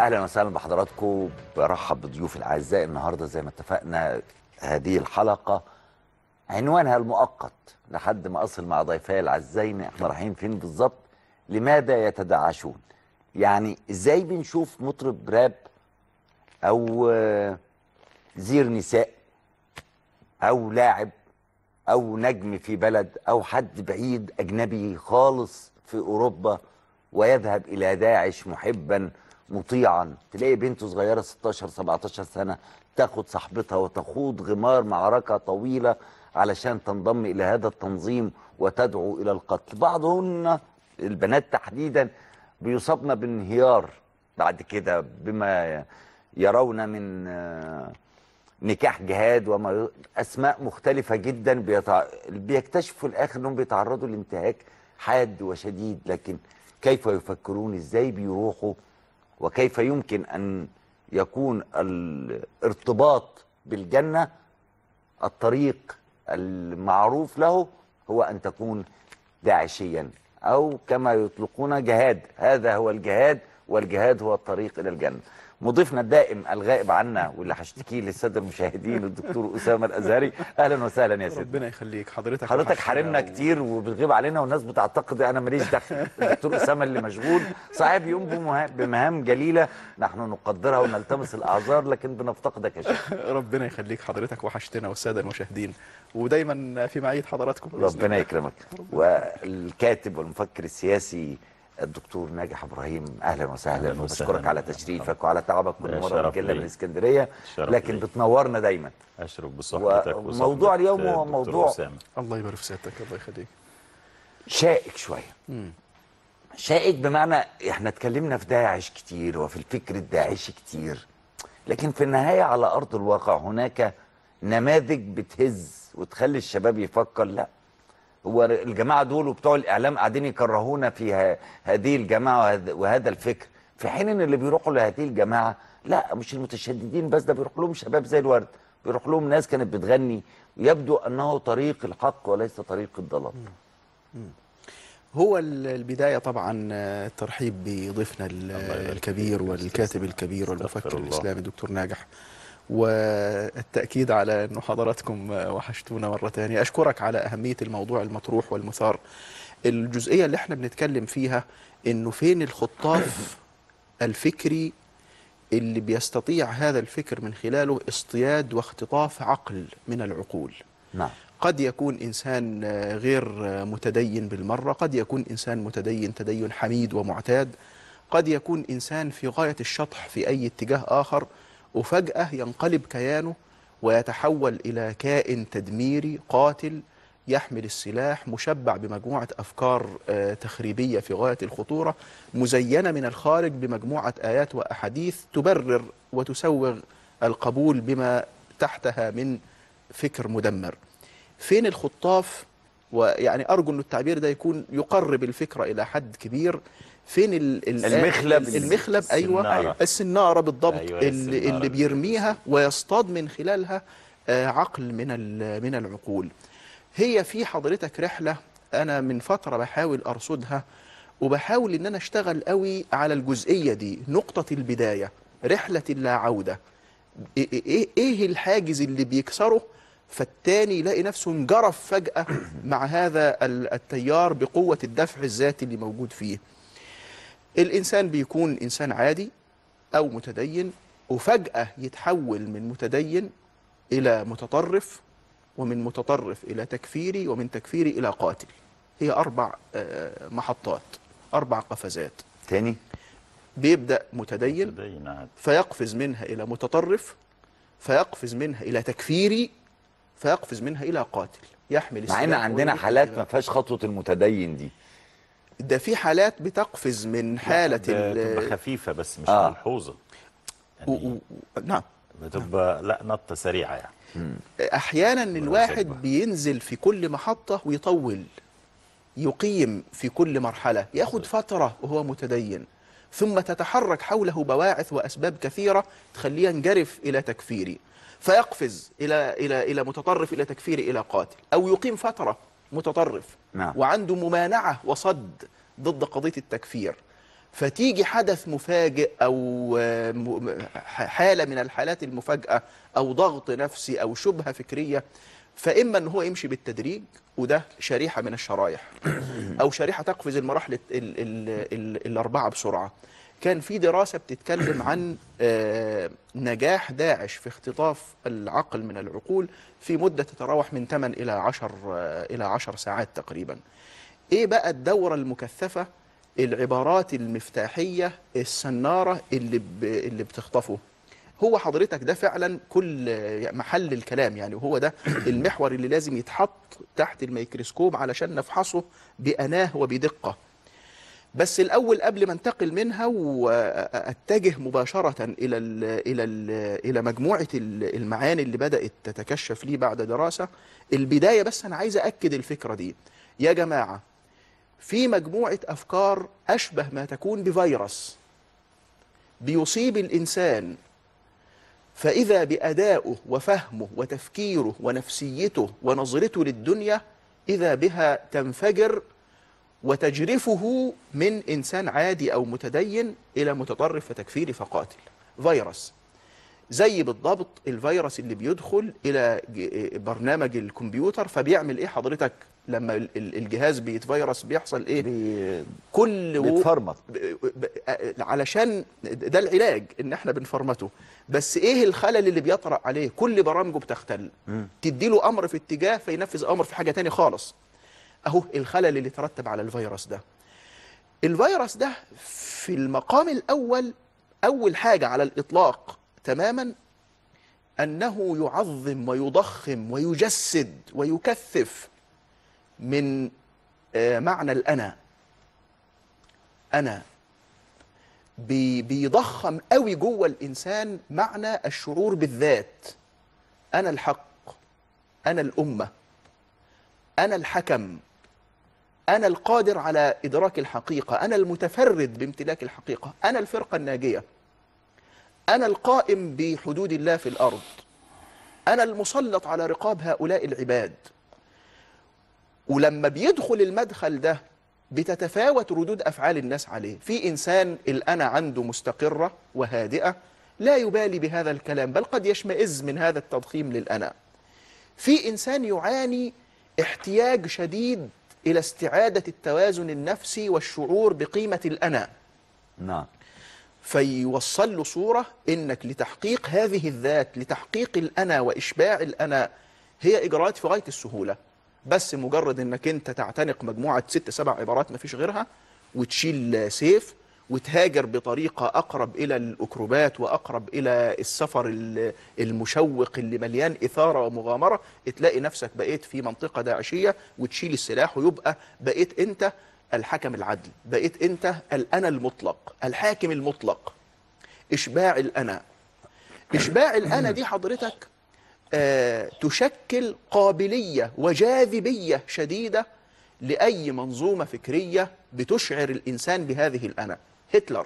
اهلا وسهلا بحضراتكم برحب بضيوف الاعزاء النهارده زي ما اتفقنا هذه الحلقه عنوانها المؤقت لحد ما اصل مع ضيفي العزين احنا رايحين فين بالظبط لماذا يتداعشون يعني ازاي بنشوف مطرب راب او آه، زير نساء او لاعب او نجم في بلد او حد بعيد اجنبي خالص في اوروبا ويذهب الى داعش محبا مطيعا تلاقي بنته صغيره 16 17 سنه تاخد صاحبتها وتخوض غمار معركه طويله علشان تنضم الى هذا التنظيم وتدعو الى القتل بعضهن البنات تحديدا بيصابن بانهيار بعد كده بما يرون من آه، نكاح جهاد وما ي- اسماء مختلفه جدا بيتع... بيكتشفوا في الاخر انهم بيتعرضوا لانتهاك حاد وشديد لكن كيف يفكرون ازاي بيروحوا وكيف يمكن ان يكون الارتباط بالجنه الطريق المعروف له هو ان تكون داعشيا او كما يطلقون جهاد هذا هو الجهاد والجهاد هو الطريق الى الجنه مضيفنا الدائم الغائب عنا واللي هشتكيه للساده المشاهدين الدكتور اسامه الازهري اهلا وسهلا يا سيدي ربنا يخليك حضرتك حضرتك وحشنا حارمنا و- كتير وبتغيب علينا والناس بتعتقد انا ماليش دخل الدكتور اسامه اللي مشغول صحيح بيقوم بمها- بمهام جليله نحن نقدرها ونلتمس الاعذار لكن بنفتقدك يا شيخ ربنا يخليك حضرتك وحشتنا والساده المشاهدين ودايما في معيه حضراتكم بإذن ربنا الله. يكرمك والكاتب والمفكر السياسي الدكتور ناجح ابراهيم اهلا وسهلا أهلاً وبشكرك وسهلاً. على تشريفك وعلى تعبك كل ده مره شرف بتجيلنا لي. من اسكندريه شرف لكن لي. بتنورنا دايما اشرف بصحبتك وصحبة وموضوع اليوم هو الدكتور موضوع أسامة. الله يبارك في سيادتك الله يخليك شائك شويه شائك بمعنى احنا اتكلمنا في داعش كتير وفي الفكر الداعشي كتير لكن في النهايه على ارض الواقع هناك نماذج بتهز وتخلي الشباب يفكر لا هو الجماعه دول وبتوع الاعلام قاعدين يكرهونا في ه- هذه الجماعه وهذا- وهذا الفكر في حين ان اللي بيروحوا لهذه الجماعه لا مش المتشددين بس ده بيروح لهم شباب زي الورد بيروح لهم ناس كانت بتغني يبدو انه طريق الحق وليس طريق الضلال هو ال- البدايه طبعا آه، الترحيب بضيفنا ال- يبارك الكبير فيك. والكاتب الكبير والمفكر استغفر الله. الاسلامي الدكتور ناجح والتاكيد على انه حضراتكم آه، وحشتونا مره ثانيه اشكرك على اهميه الموضوع المطروح والمثار الجزئيه اللي احنا بنتكلم فيها انه فين الخطاف الفكري اللي بيستطيع هذا الفكر من خلاله اصطياد واختطاف عقل من العقول نعم قد يكون إنسان آه، غير آه، متدين بالمرة قد يكون إنسان متدين تدين حميد ومعتاد قد يكون إنسان في غاية الشطح في أي اتجاه آخر وفجأة ينقلب كيانه ويتحول إلى كائن تدميري قاتل يحمل السلاح مشبع بمجموعة أفكار آه، تخريبية في غاية الخطورة مزينة من الخارج بمجموعة آيات وأحاديث تبرر وتسوغ القبول بما تحتها من فكر مدمر فين الخطاف ويعني ارجو ان التعبير ده يكون يقرب الفكره الى حد كبير فين ال ال المخلب. المخلب ايوه السنارة. السناره بالضبط أيوة، اللي, السنارة. اللي بيرميها ويصطاد من خلالها آه، عقل من ال- من العقول هي في حضرتك رحله انا من فتره بحاول ارصدها وبحاول ان انا اشتغل قوي على الجزئيه دي نقطه البدايه رحله اللا عوده ايه ايه ايه الحاجز اللي بيكسره فالتاني يلاقي نفسه انجرف فجأة مع هذا ال- التيار بقوة الدفع الذاتي اللي موجود فيه الإنسان بيكون إنسان عادي أو متدين وفجأة يتحول من متدين إلى متطرف ومن متطرف إلى تكفيري ومن تكفيري إلى قاتل هي أربع آه، محطات أربع قفزات تاني بيبدأ متدين متدين عاد. فيقفز منها إلى متطرف فيقفز منها إلى تكفيري فيقفز منها إلى قاتل يحمل مع السلاح ان عندنا ويريد حالات ما الدماء. فيهاش خطوه المتدين دي ده في حالات بتقفز من حالة ده تبقى ال خفيفة بس مش آه. ملحوظة و- يعني و- نعم بتبقى لا نطة سريعة يعني أحيانا الواحد بقى. بينزل في كل محطة ويطول يقيم في كل مرحلة ياخد فترة وهو متدين ثم تتحرك حوله بواعث وأسباب كثيرة تخليه ينجرف إلى تكفيري فيقفز إلى إلى إلى متطرف إلى تكفيري إلى قاتل أو يقيم فترة متطرف نعم. وعنده ممانعة وصد ضد قضية التكفير فتيجي حدث مفاجئ او آه، م- م- ح- حاله من الحالات المفاجاه او ضغط نفسي او شبهه فكريه فاما ان هو يمشي بالتدريج وده شريحه من الشرايح او شريحه تقفز المراحل ال ال ال الاربعه بسرعه كان في دراسه بتتكلم عن آه، نجاح داعش في اختطاف العقل من العقول في مده تتراوح من 8 الى 10 آه، الى 10 ساعات تقريبا ايه بقى الدوره المكثفه العبارات المفتاحيه السناره اللي ب... اللي بتخطفه هو حضرتك ده فعلا كل محل الكلام يعني وهو ده المحور اللي لازم يتحط تحت الميكروسكوب علشان نفحصه بأناه وبدقة بس الأول قبل ما انتقل منها وأتجه مباشرة إلى ال إلى ال إلى مجموعة ال- المعاني اللي بدأت تتكشف لي بعد دراسة البداية بس أنا عايز أكد الفكرة دي يا جماعة في مجموعة أفكار أشبه ما تكون بفيروس بيصيب الإنسان فإذا بأدائه وفهمه وتفكيره ونفسيته ونظرته للدنيا إذا بها تنفجر وتجرفه من إنسان عادي أو متدين إلى متطرف وتكفيري فقاتل فيروس زي بالضبط الفيروس اللي بيدخل إلى ج- برنامج الكمبيوتر فبيعمل إيه حضرتك لما ال- ال- الجهاز بيتفيروس بيحصل إيه بي- كل و- بيتفرمط ب- ب- علشان ده العلاج ان احنا بنفرمته بس ايه الخلل اللي بيطرأ عليه كل برامجه بتختل تدي له امر في اتجاه فينفذ امر في حاجه تاني خالص اهو الخلل اللي ترتب على الفيروس ده الفيروس ده في المقام الاول اول حاجه على الاطلاق تماما انه يعظم ويضخم ويجسد ويكثف من آه، معنى الانا انا بي- بيضخم قوي جوه الانسان معنى الشعور بالذات انا الحق انا الامه انا الحكم انا القادر على ادراك الحقيقه انا المتفرد بامتلاك الحقيقه انا الفرقه الناجيه انا القائم بحدود الله في الارض انا المسلط على رقاب هؤلاء العباد ولما بيدخل المدخل ده بتتفاوت ردود افعال الناس عليه في انسان الانا عنده مستقره وهادئه لا يبالي بهذا الكلام بل قد يشمئز من هذا التضخيم للانا في انسان يعاني احتياج شديد الى استعاده التوازن النفسي والشعور بقيمه الانا نعم فيوصل له صورة إنك لتحقيق هذه الذات لتحقيق الأنا وإشباع الأنا هي إجراءات في غاية السهولة بس مجرد إنك أنت تعتنق مجموعة ست سبع عبارات مفيش غيرها وتشيل سيف وتهاجر بطريقة أقرب إلى الأكروبات وأقرب إلى السفر ال- المشوق اللي مليان إثارة ومغامرة تلاقي نفسك بقيت في منطقة داعشية وتشيل السلاح ويبقى بقيت أنت الحكم العدل بقيت أنت الأنا المطلق الحاكم المطلق إشباع الأنا إشباع الأنا دي حضرتك آه، تشكل قابلية وجاذبية شديدة لأي منظومة فكرية بتشعر الإنسان بهذه الأنا هتلر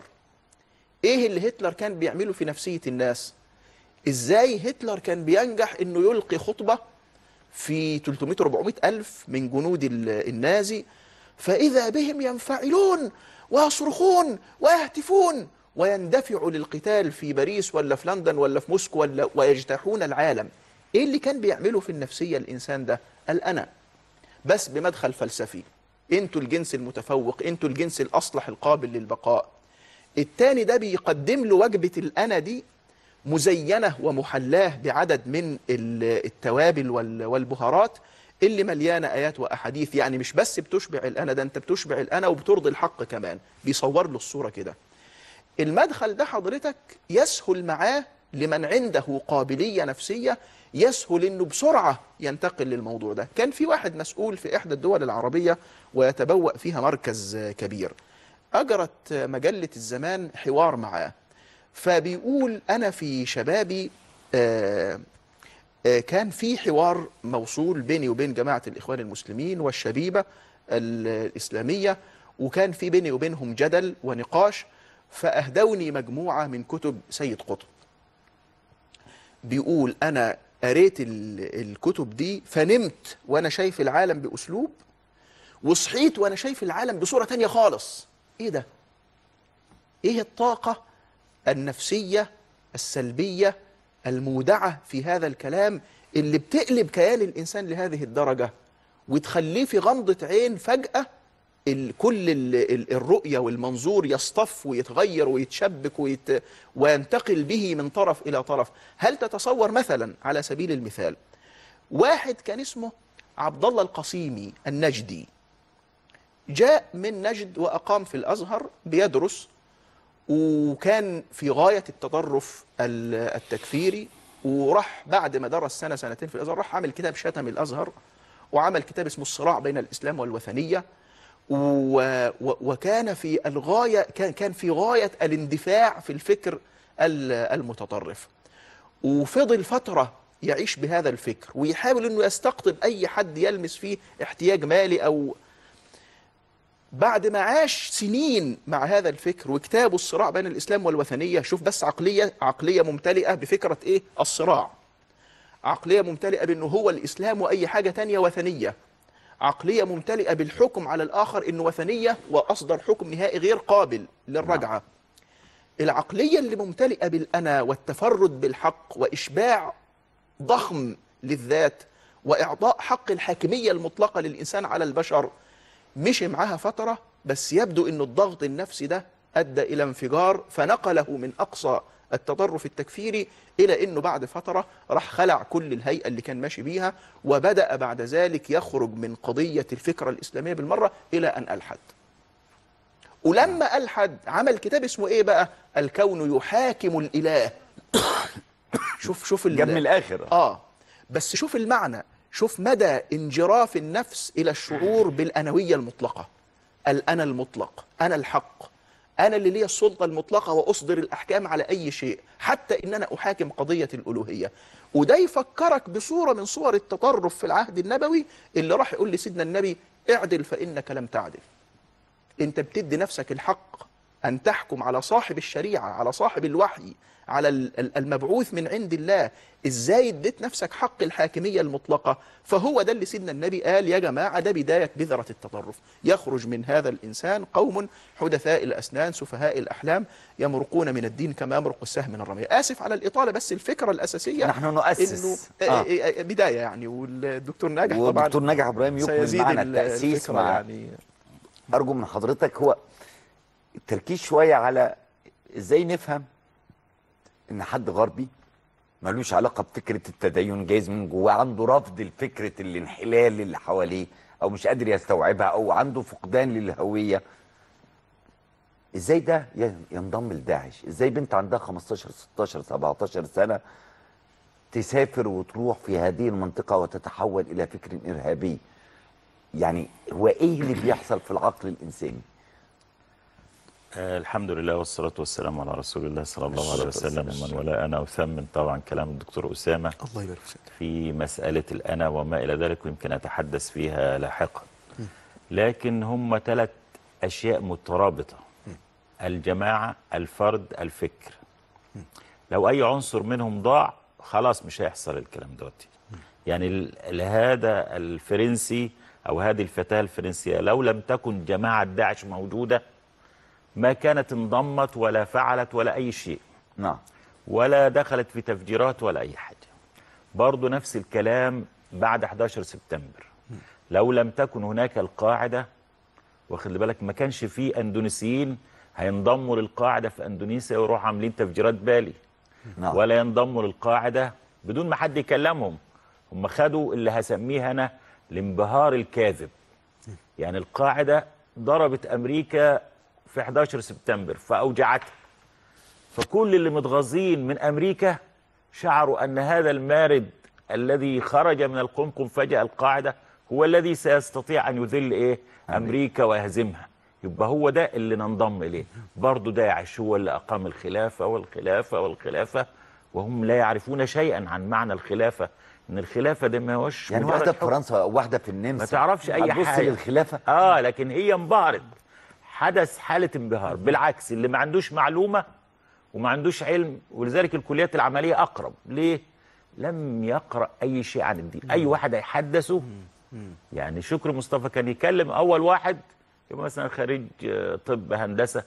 إيه اللي هتلر كان بيعمله في نفسية الناس إزاي هتلر كان بينجح إنه يلقي خطبة في 300 400 ألف من جنود ال- النازي فإذا بهم ينفعلون ويصرخون ويهتفون ويندفعوا للقتال في باريس ولا في لندن ولا في موسكو ولا ويجتاحون العالم ايه اللي كان بيعمله في النفسية الإنسان ده الأنا بس بمدخل فلسفي انتوا الجنس المتفوق انتوا الجنس الأصلح القابل للبقاء التاني ده بيقدم له وجبة الأنا دي مزينة ومحلاه بعدد من ال- التوابل وال- والبهارات اللي مليانة آيات وأحاديث يعني مش بس بتشبع الأنا ده أنت بتشبع الأنا وبترضي الحق كمان بيصور له الصورة كده المدخل ده حضرتك يسهل معاه لمن عنده قابلية نفسية يسهل انه بسرعة ينتقل للموضوع ده كان في واحد مسؤول في احدى الدول العربية ويتبوأ فيها مركز كبير اجرت مجلة الزمان حوار معاه فبيقول انا في شبابي آه آه، كان في حوار موصول بيني وبين جماعة الإخوان المسلمين والشبيبة ال- الإسلامية وكان في بيني وبينهم جدل ونقاش فأهدوني مجموعة من كتب سيد قطب بيقول أنا قريت ال- الكتب دي فنمت وأنا شايف العالم بأسلوب وصحيت وأنا شايف العالم بصورة تانية خالص إيه ده؟ ايه الطاقه النفسيه السلبيه المودعه في هذا الكلام اللي بتقلب كيان الانسان لهذه الدرجه وتخليه في غمضه عين فجاه ال- كل ال- ال- الرؤيه والمنظور يصطف ويتغير ويتشبك ويت وينتقل به من طرف الى طرف هل تتصور مثلا على سبيل المثال واحد كان اسمه عبد الله القصيمي النجدي جاء من نجد واقام في الازهر بيدرس وكان في غايه التطرف ال- التكفيري وراح بعد ما درس سنه سنتين في الازهر راح عمل كتاب شتم الازهر وعمل كتاب اسمه الصراع بين الاسلام والوثنيه و و وكان في الغايه كان كان في غايه الاندفاع في الفكر ال- المتطرف وفضل فتره يعيش بهذا الفكر ويحاول انه يستقطب اي حد يلمس فيه احتياج مالي او بعد ما عاش سنين مع هذا الفكر وكتابه الصراع بين الاسلام والوثنيه شوف بس عقليه عقليه ممتلئه بفكره ايه الصراع عقليه ممتلئه بانه هو الاسلام واي حاجه تانية وثنيه عقليه ممتلئه بالحكم على الاخر انه وثنيه واصدر حكم نهائي غير قابل للرجعه العقليه اللي ممتلئه بالانا والتفرد بالحق واشباع ضخم للذات واعطاء حق الحاكميه المطلقه للانسان على البشر مشي معاها فتره بس يبدو انه الضغط النفسي ده ادى الى انفجار فنقله من اقصى التطرف التكفيري الى انه بعد فتره راح خلع كل الهيئه اللي كان ماشي بيها وبدا بعد ذلك يخرج من قضيه الفكره الاسلاميه بالمره الى ان الحد. ولما الحد عمل كتاب اسمه ايه بقى؟ الكون يحاكم الاله. شوف شوف ال- جاب من الاخر اه بس شوف المعنى شوف مدى انجراف النفس الى الشعور بالانويه المطلقه الانا المطلق انا الحق انا اللي لي السلطه المطلقه واصدر الاحكام على اي شيء حتى ان انا احاكم قضيه الالوهيه وده يفكرك بصوره من صور التطرف في العهد النبوي اللي راح يقول لسيدنا النبي اعدل فانك لم تعدل انت بتدي نفسك الحق ان تحكم على صاحب الشريعه على صاحب الوحي على ال- ال- المبعوث من عند الله ازاي اديت نفسك حق الحاكميه المطلقه فهو ده اللي سيدنا النبي قال يا جماعه ده بدايه بذره التطرف يخرج من هذا الانسان قوم حدثاء الاسنان سفهاء الاحلام يمرقون من الدين كما يمرق السهم من الرميه اسف على الاطاله بس الفكره الاساسيه نحن نؤسس. انه آه. آه. آه بدايه يعني والدكتور ناجح طبعا ودكتور ناجح ابراهيم يكمل سيزيد معنا ال- التاسيس الفكرة مع يعني ارجو من حضرتك هو التركيز شويه على ازاي نفهم ان حد غربي ملوش علاقه بفكره التدين جايز من جواه عنده رفض لفكره الانحلال اللي حواليه او مش قادر يستوعبها او عنده فقدان للهويه ازاي ده ي- ينضم لداعش ازاي بنت عندها 15 16 17 سنه تسافر وتروح في هذه المنطقه وتتحول الى فكر ارهابي يعني هو ايه اللي بيحصل في العقل الانساني آه الحمد لله والصلاة والسلام على رسول الله صلى الله عليه الصلاة وسلم والسلام. ومن ولا أنا أثمن طبعا كلام الدكتور أسامة الله يبارك فيك في مسألة الأنا وما إلى ذلك ويمكن أتحدث فيها لاحقا لكن هم ثلاث أشياء مترابطة الجماعة الفرد الفكر لو أي عنصر منهم ضاع خلاص مش هيحصل الكلام دوت يعني ال- ال- هذا الفرنسي أو هذه الفتاة الفرنسية لو لم تكن جماعة داعش موجودة ما كانت انضمت ولا فعلت ولا أي شيء نعم ولا دخلت في تفجيرات ولا أي حاجة برضو نفس الكلام بعد 11 سبتمبر لو لم تكن هناك القاعدة واخد بالك ما كانش في أندونيسيين هينضموا للقاعدة في أندونيسيا ويروحوا عاملين تفجيرات بالي نعم ولا ينضموا للقاعدة بدون ما حد يكلمهم هم خدوا اللي هسميه أنا الانبهار الكاذب يعني القاعدة ضربت أمريكا في 11 سبتمبر فأوجعتها فكل اللي متغاظين من أمريكا شعروا أن هذا المارد الذي خرج من القمقم فجأة القاعدة هو الذي سيستطيع أن يذل إيه أمريكا ويهزمها يبقى هو ده اللي ننضم إليه برضو داعش هو اللي أقام الخلافة والخلافة والخلافة وهم لا يعرفون شيئا عن معنى الخلافة إن الخلافة ده ما هوش يعني مجرد واحده في حكم. فرنسا او واحده في النمسا ما تعرفش اي هتبص حاجه للخلافه اه لكن هي انبهرت حدث حاله انبهار بالعكس اللي ما عندوش معلومه وما عندوش علم ولذلك الكليات العمليه اقرب ليه لم يقرا اي شيء عن الدين اي واحد هيحدثه يعني شكري مصطفى كان يكلم اول واحد يبقى مثلا خريج آه، طب هندسه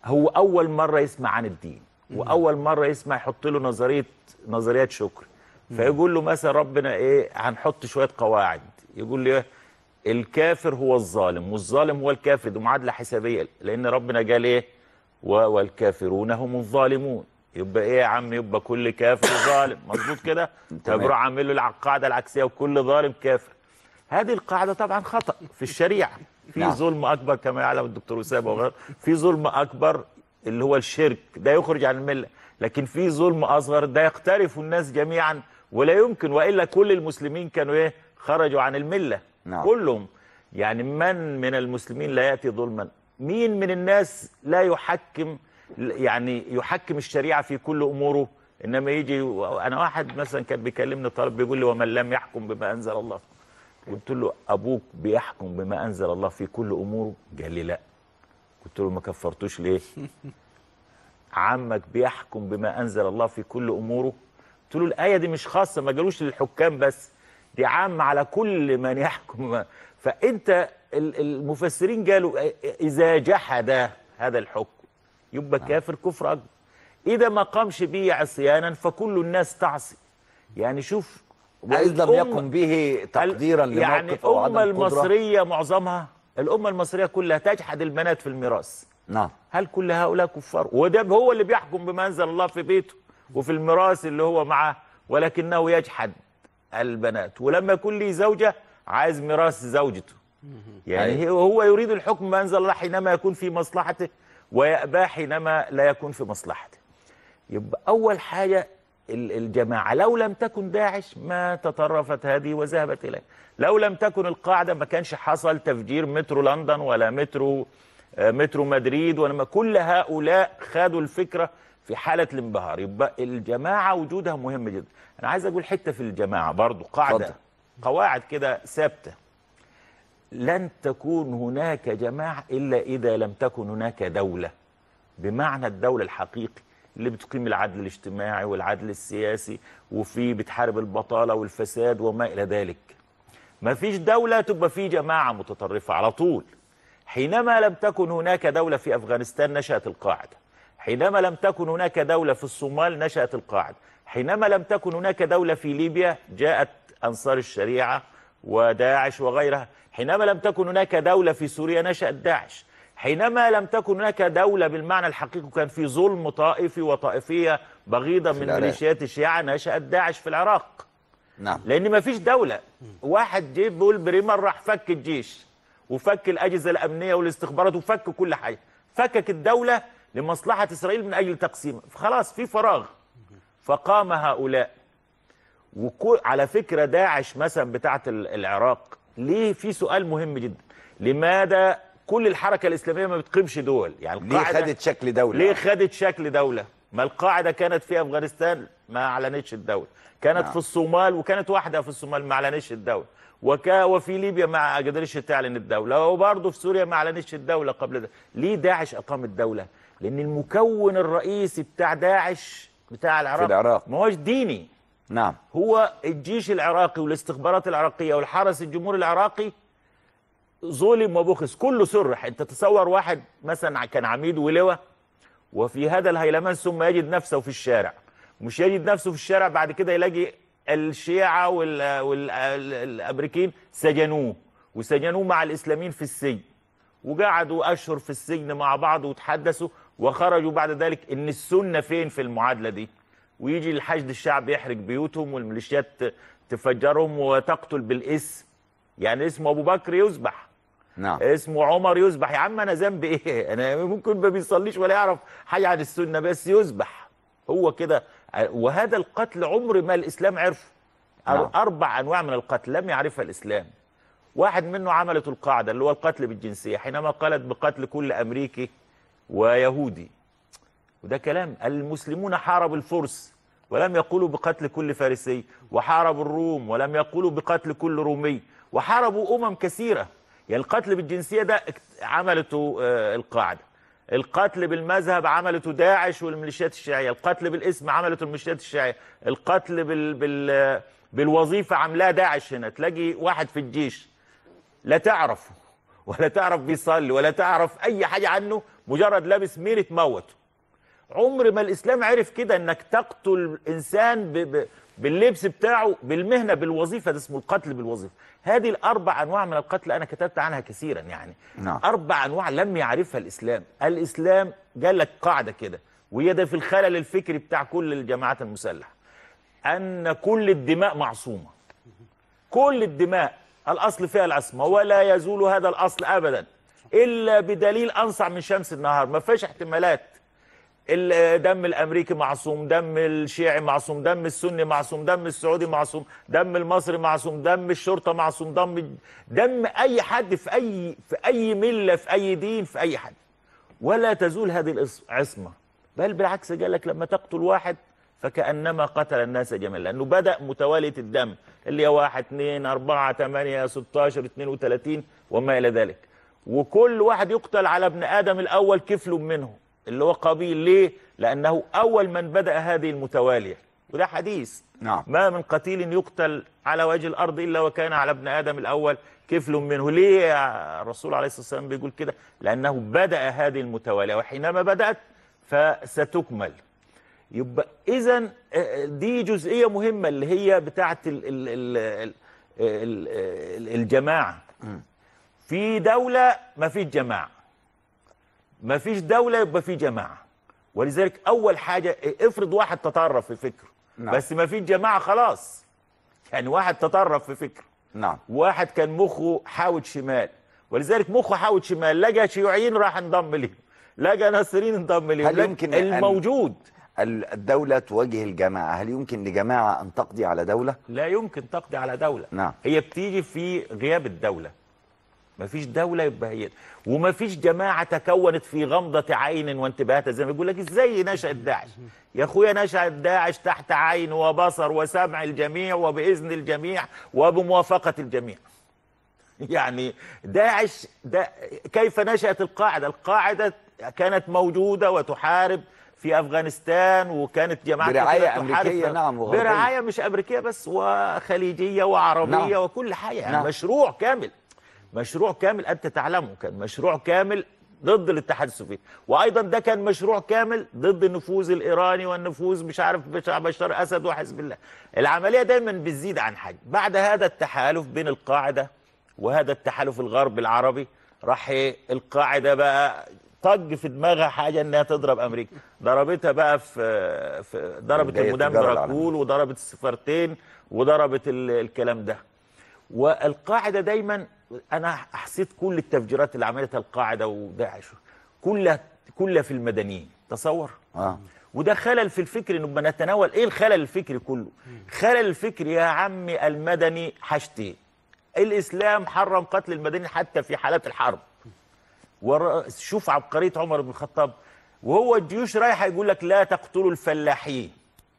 هو اول مره يسمع عن الدين واول مره يسمع يحط له نظريه نظريات شكر فيقول له مثلا ربنا ايه هنحط شويه قواعد يقول لي إيه؟ الكافر هو الظالم والظالم هو الكافر دي معادله حسابيه لان ربنا قال ايه و- والكافرون هم الظالمون يبقى ايه يا عم يبقى كل كافر ظالم مظبوط كده تمام. فبروح عامل له الع- القاعده العكسيه وكل ظالم كافر هذه القاعده طبعا خطا في الشريعه في نعم. ظلم اكبر كما يعلم الدكتور اسامه وغيره في ظلم اكبر اللي هو الشرك ده يخرج عن المله لكن في ظلم اصغر ده يقترف الناس جميعا ولا يمكن والا كل المسلمين كانوا ايه خرجوا عن المله نعم. كلهم يعني من من المسلمين لا ياتي ظلما مين من الناس لا يحكم يعني يحكم الشريعه في كل اموره انما يجي انا واحد مثلا كان بيكلمني طالب بيقول لي ومن لم يحكم بما انزل الله قلت له ابوك بيحكم بما انزل الله في كل اموره قال لي لا قلت له ما كفرتوش ليه عمك بيحكم بما انزل الله في كل اموره قلت له الايه دي مش خاصه ما قالوش للحكام بس دي عامه على كل من يحكم فانت ال- المفسرين قالوا اذا جحد هذا الحكم يبقى كافر كفر اكبر اذا ما قامش به عصيانا فكل الناس تعصي يعني شوف إذ لم والأمة- يكن به تقديرا ال- يعني لموقف أو عدم الأمة قدرة المصرية معظمها الأمة المصرية كلها تجحد البنات في الميراث نعم هل كل هؤلاء كفار وده هو اللي بيحكم بما أنزل الله في بيته وفي الميراث اللي هو معه ولكنه يجحد البنات ولما يكون لي زوجة عايز ميراث زوجته يعني أيوة. هو هو يريد الحكم بما أنزل الله حينما يكون في مصلحته ويأباه حينما لا يكون في مصلحته يبقى أول حاجة ال- الجماعة لو لم تكن داعش ما تطرفت هذه وذهبت إليه لو لم تكن القاعدة ما كانش حصل تفجير مترو لندن ولا مترو آه، مترو مدريد ولما كل هؤلاء خدوا الفكرة في حالة الانبهار يبقى الجماعة وجودها مهم جدا أنا عايز أقول حتة في الجماعة برضو قاعدة اتفضل. قواعد كده ثابتة لن تكون هناك جماعة إلا إذا لم تكن هناك دولة بمعنى الدولة الحقيقي اللي بتقيم العدل الاجتماعي والعدل السياسي وفي بتحارب البطالة والفساد وما إلى ذلك ما فيش دولة تبقى في جماعة متطرفة على طول حينما لم تكن هناك دولة في أفغانستان نشأت القاعدة حينما لم تكن هناك دولة في الصومال نشأت القاعدة حينما لم تكن هناك دولة في ليبيا جاءت أنصار الشريعة وداعش وغيرها حينما لم تكن هناك دولة في سوريا نشأت داعش حينما لم تكن هناك دولة بالمعنى الحقيقي كان في ظلم طائفي وطائفية بغيضة من العراق. ميليشيات الشيعة نشأت داعش في العراق نعم لان ما فيش دوله واحد جه بيقول بريمر راح فك الجيش وفك الاجهزه الامنيه والاستخبارات وفك كل حاجه فكك الدوله لمصلحه اسرائيل من اجل تقسيمها خلاص في فراغ فقام هؤلاء وكو على فكره داعش مثلا بتاعه ال- العراق ليه في سؤال مهم جدا لماذا كل الحركه الاسلاميه ما بتقيمش دول يعني ليه القاعدة- خدت شكل دولة ليه خدت شكل دولة؟ ما القاعدة كانت في أفغانستان ما أعلنتش الدولة كانت نعم. في الصومال وكانت واحدة في الصومال ما أعلنتش الدولة وكا وفي ليبيا ما قدرتش تعلن الدولة وبرضه في سوريا ما أعلنتش الدولة قبل ده ليه داعش أقام الدولة؟ لأن المكون الرئيسي بتاع داعش بتاع العراق العراق. ما هوش ديني نعم هو الجيش العراقي والاستخبارات العراقية والحرس الجمهوري العراقي ظلم وبخس كله سرح انت تصور واحد مثلا كان عميد ولواء وفي هذا الهيلمان ثم يجد نفسه في الشارع مش يجد نفسه في الشارع بعد كده يلاقي الشيعة والأمريكين سجنوه وسجنوه مع الإسلاميين في السجن وقعدوا أشهر في السجن مع بعض وتحدثوا وخرجوا بعد ذلك إن السنة فين في المعادلة دي ويجي الحشد الشعب يحرق بيوتهم والميليشيات ت- تفجرهم وتقتل بالاسم يعني اسمه أبو بكر يذبح نعم اسمه عمر يذبح يا عم انا ذنبي ايه انا ممكن ما بيصليش ولا يعرف حاجه عن السنه بس يذبح هو كده وهذا القتل عمر ما الاسلام عرفه نعم. اربع انواع من القتل لم يعرفها الاسلام واحد منه عملت القاعده اللي هو القتل بالجنسيه حينما قالت بقتل كل امريكي ويهودي وده كلام المسلمون حاربوا الفرس ولم يقولوا بقتل كل فارسي وحاربوا الروم ولم يقولوا بقتل كل رومي وحاربوا أمم كثيرة يعني القتل بالجنسية ده اكت- عملته آه، القاعدة القتل بالمذهب عملته داعش والميليشيات الشيعية القتل بالاسم عملته الميليشيات الشيعية القتل بال... بال... بالوظيفة عاملاه داعش هنا تلاقي واحد في الجيش لا تعرفه ولا تعرف بيصلي ولا تعرف اي حاجه عنه مجرد لابس ميرة موته عمر ما الاسلام عرف كده انك تقتل انسان ب ب باللبس بتاعه بالمهنه بالوظيفه ده اسمه القتل بالوظيفه هذه الاربع انواع من القتل انا كتبت عنها كثيرا يعني نعم. اربع انواع لم يعرفها الاسلام الاسلام قال لك قاعده كده وهي ده في الخلل الفكري بتاع كل الجماعات المسلحه ان كل الدماء معصومه كل الدماء الاصل فيها العصمه ولا يزول هذا الاصل ابدا الا بدليل انصع من شمس النهار ما فيش احتمالات الدم الامريكي معصوم دم الشيعي معصوم دم السني معصوم دم السعودي معصوم دم المصري معصوم دم الشرطه معصوم دم دم اي حد في اي في اي مله في اي دين في اي حد ولا تزول هذه العصمه بل بالعكس قال لك لما تقتل واحد فكانما قتل الناس جميعا لانه بدا متواليه الدم اللي هي 1 2 4 8 16 32 وما الى ذلك وكل واحد يقتل على ابن ادم الاول كفل منه اللي هو قابيل ليه؟ لأنه أول من بدأ هذه المتوالية وده حديث نعم. ما من قتيل يقتل على وجه الأرض إلا وكان على ابن آدم الأول كفل منه ليه يا الرسول عليه الصلاة والسلام بيقول كده لأنه بدأ هذه المتوالية وحينما بدأت فستكمل يبقى إذا دي جزئية مهمة اللي هي بتاعة ال ال ال ال ال الجماعة في دولة ما فيش جماعة ما فيش دولة يبقى في جماعة ولذلك أول حاجة افرض واحد تطرف في فكره نعم. بس ما فيش جماعة خلاص يعني واحد تطرف في فكره نعم واحد كان مخه حاوت شمال ولذلك مخه حاوت شمال لقى شيوعيين راح انضم ليهم لقى ناصرين انضم ليهم هل لقى يمكن أن- الموجود الدولة تواجه الجماعة هل يمكن لجماعة أن تقضي على دولة؟ لا يمكن تقضي على دولة نعم. هي بتيجي في غياب الدولة مفيش دولة يبقى هي ومفيش جماعة تكونت في غمضة عين وانتباهات زي ما بيقول لك ازاي نشأت داعش يا اخويا نشأت داعش تحت عين وبصر وسمع الجميع وبإذن الجميع وبموافقة الجميع يعني داعش دا كيف نشأت القاعدة القاعدة كانت موجودة وتحارب في أفغانستان وكانت جماعات برعاية كثيرة تحارب أمريكية في- نعم وغربية. برعاية مش أمريكية بس وخليجية وعربية نعم. وكل حاجة يعني نعم. مشروع كامل مشروع كامل أنت تعلمه كان مشروع كامل ضد الاتحاد السوفيتي وايضا ده كان مشروع كامل ضد النفوذ الايراني والنفوذ مش عارف بتاع بشار اسد وحزب الله العمليه دايما بتزيد عن حاجه بعد هذا التحالف بين القاعده وهذا التحالف الغرب العربي راح إيه؟ القاعده بقى طج في دماغها حاجه انها تضرب امريكا ضربتها بقى في, في ضربت جاية المدام التجارة العالمية. دراكول وضربت السفارتين وضربت ال- الكلام ده والقاعده دايما انا حسيت كل التفجيرات اللي عملتها القاعده وداعش كلها كلها في المدنيين تصور آه. وده خلل في الفكر انه بنتناول ايه الخلل الفكري كله خلل الفكري يا عمي المدني حاجتين الاسلام حرم قتل المدني حتى في حالات الحرب ور- شوف عبقريه عمر بن الخطاب وهو الجيوش رايحه يقول لك لا تقتلوا الفلاحين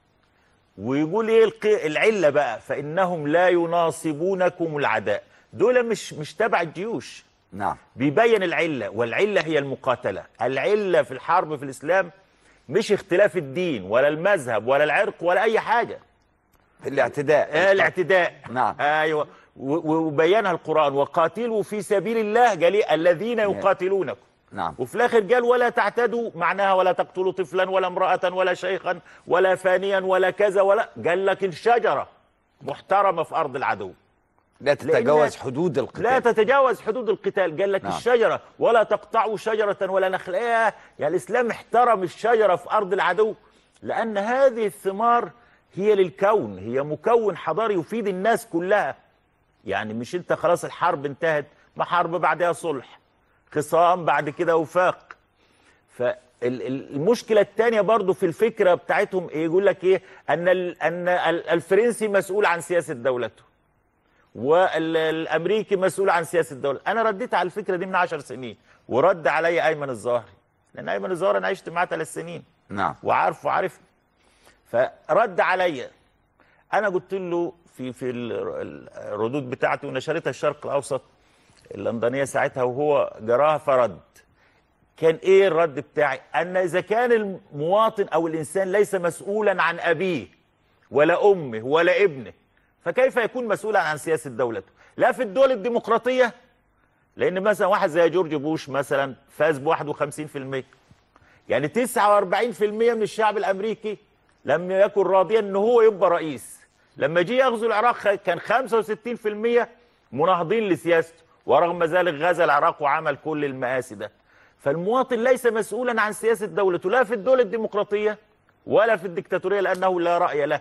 ويقول ايه الق- العله بقى فانهم لا يناصبونكم العداء دول مش مش تبع الجيوش نعم بيبين العله والعله هي المقاتله العله في الحرب في الاسلام مش اختلاف الدين ولا المذهب ولا العرق ولا اي حاجه الاعتداء آه الاعتداء نعم. ايوه و- وبينها القران وقاتلوا في سبيل الله قال إيه؟ الذين يقاتلونكم نعم وفي الاخر قال ولا تعتدوا معناها ولا تقتلوا طفلا ولا امراه ولا شيخا ولا فانيا ولا كذا ولا قال لك الشجره محترمه في ارض العدو لا تتجاوز حدود القتال لا تتجاوز حدود القتال قال لك نعم. نعم. الشجرة ولا تقطعوا شجرة ولا نخلة إيه؟ يعني الإسلام احترم الشجرة في أرض العدو لأن هذه الثمار هي للكون هي مكون حضاري يفيد الناس كلها يعني مش انت خلاص الحرب انتهت ما حرب بعدها صلح خصام بعد كده وفاق فالمشكله الثانيه برضو في الفكره بتاعتهم ايه يقول لك ايه ان ال- ان ال- الفرنسي مسؤول عن سياسه دولته والامريكي مسؤول عن سياسه الدوله انا رديت على الفكره دي من عشر سنين ورد علي ايمن الظاهري لان ايمن الظاهري انا عشت معاه ثلاث سنين نعم وعارفه وعارفني فرد عليا انا قلت له في في ال- الردود بتاعتي ونشرتها الشرق الاوسط اللندنيه ساعتها وهو جراها فرد كان ايه الرد بتاعي ان اذا كان المواطن او الانسان ليس مسؤولا عن ابيه ولا امه ولا ابنه فكيف يكون مسؤولا عن سياسه دولته لا في الدول الديمقراطيه لان مثلا واحد زي جورج بوش مثلا فاز ب 51% يعني 49% من الشعب الامريكي لم يكن راضيا ان هو يبقى رئيس لما جه يغزو العراق خ- كان 65% مناهضين لسياسته ورغم ذلك غزا العراق وعمل كل المآسي ده فالمواطن ليس مسؤولا عن سياسة دولته لا في الدولة الديمقراطية ولا في الدكتاتورية لأنه لا رأي له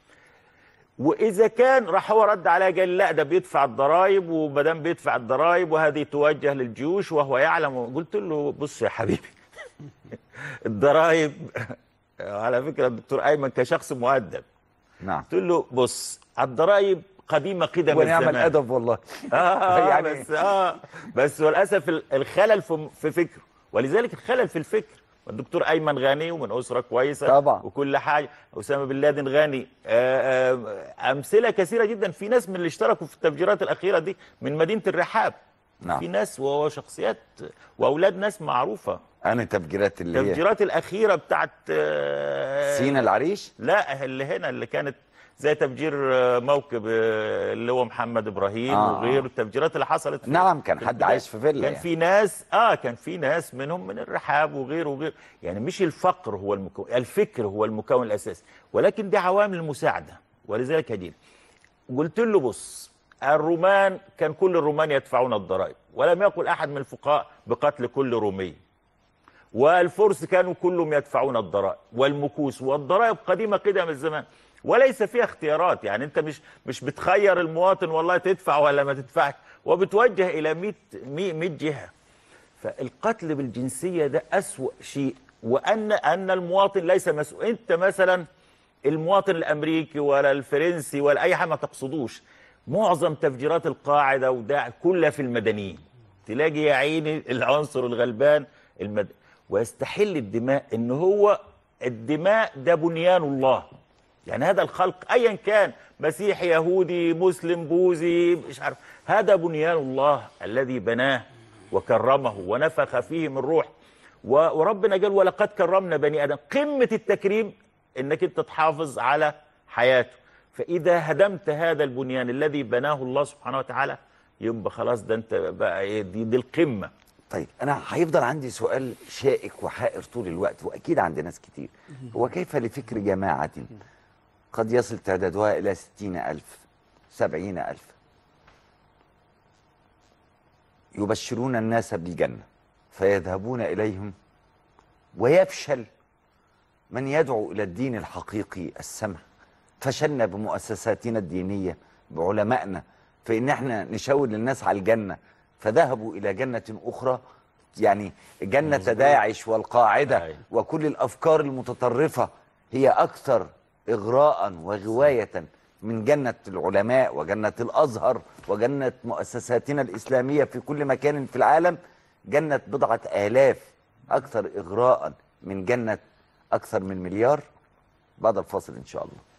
واذا كان راح هو رد عليا قال لي لا ده بيدفع الضرائب وما دام بيدفع الضرائب وهذه توجه للجيوش وهو يعلم قلت له بص يا حبيبي الضرائب على فكره الدكتور ايمن كشخص مؤدب نعم قلت له بص الضرائب قديمه قدم ونعمل الزمان ادب والله آه يعني- يعني بس اه بس للاسف ال- الخلل في في فكره ولذلك الخلل في الفكر الدكتور ايمن غني ومن اسره كويسه طبعا. وكل حاجه اسامه بن لادن غني آه، آه، امثله كثيره جدا في ناس من اللي اشتركوا في التفجيرات الاخيره دي من مدينه الرحاب نعم. في ناس وشخصيات واولاد ناس معروفه انا تفجيرات اللي هي التفجيرات الاخيره بتاعت آه، سينا العريش لا اللي هنا اللي كانت زي تفجير آه، موكب آه، اللي هو محمد ابراهيم آه، آه وغيره آه. التفجيرات اللي حصلت في نعم كان في حد البداية. عايش في فيلا كان يعني. في ناس اه كان في ناس منهم من الرحاب وغيره وغيره يعني مش الفقر هو المكون الفكر هو المكون الاساسي ولكن دي عوامل مساعده ولذلك هدين قلت له بص الرومان كان كل الرومان يدفعون الضرائب ولم يقل احد من الفقهاء بقتل كل رومي والفرس كانوا كلهم يدفعون الضرائب والمكوس والضرائب قديمه قدم الزمان وليس فيها اختيارات يعني انت مش مش بتخير المواطن والله تدفع ولا ما تدفعش وبتوجه الى 100 100 جهه فالقتل بالجنسيه ده أسوأ شيء وان ان المواطن ليس مسؤول انت مثلا المواطن الامريكي ولا الفرنسي ولا اي حاجه ما تقصدوش معظم تفجيرات القاعده وداع كلها في المدنيين تلاقي يا عيني العنصر الغلبان المد... ويستحل الدماء ان هو الدماء ده بنيان الله يعني هذا الخلق ايا كان مسيحي يهودي مسلم بوذي مش عارف هذا بنيان الله الذي بناه وكرمه ونفخ فيه من روح و- وربنا قال ولقد كرمنا بني ادم قمه التكريم انك انت تحافظ على حياته فاذا هدمت هذا البنيان الذي بناه الله سبحانه وتعالى يبقى خلاص ده انت بقى إيه دي, دي القمه طيب انا هيفضل عندي سؤال شائك وحائر طول الوقت واكيد عند ناس كتير هو كيف لفكر جماعة قد يصل تعدادها الى ستين الف سبعين الف يبشرون الناس بالجنة فيذهبون اليهم ويفشل من يدعو الى الدين الحقيقي السمح فشلنا بمؤسساتنا الدينيه بعلمائنا في ان احنا نشاور للناس على الجنه فذهبوا الى جنه اخرى يعني جنه داعش والقاعده أيوة. وكل الافكار المتطرفه هي اكثر اغراء وغوايه من جنه العلماء وجنه الازهر وجنه مؤسساتنا الاسلاميه في كل مكان في العالم جنه بضعه الاف اكثر اغراء من جنه اكثر من مليار بعد الفاصل ان شاء الله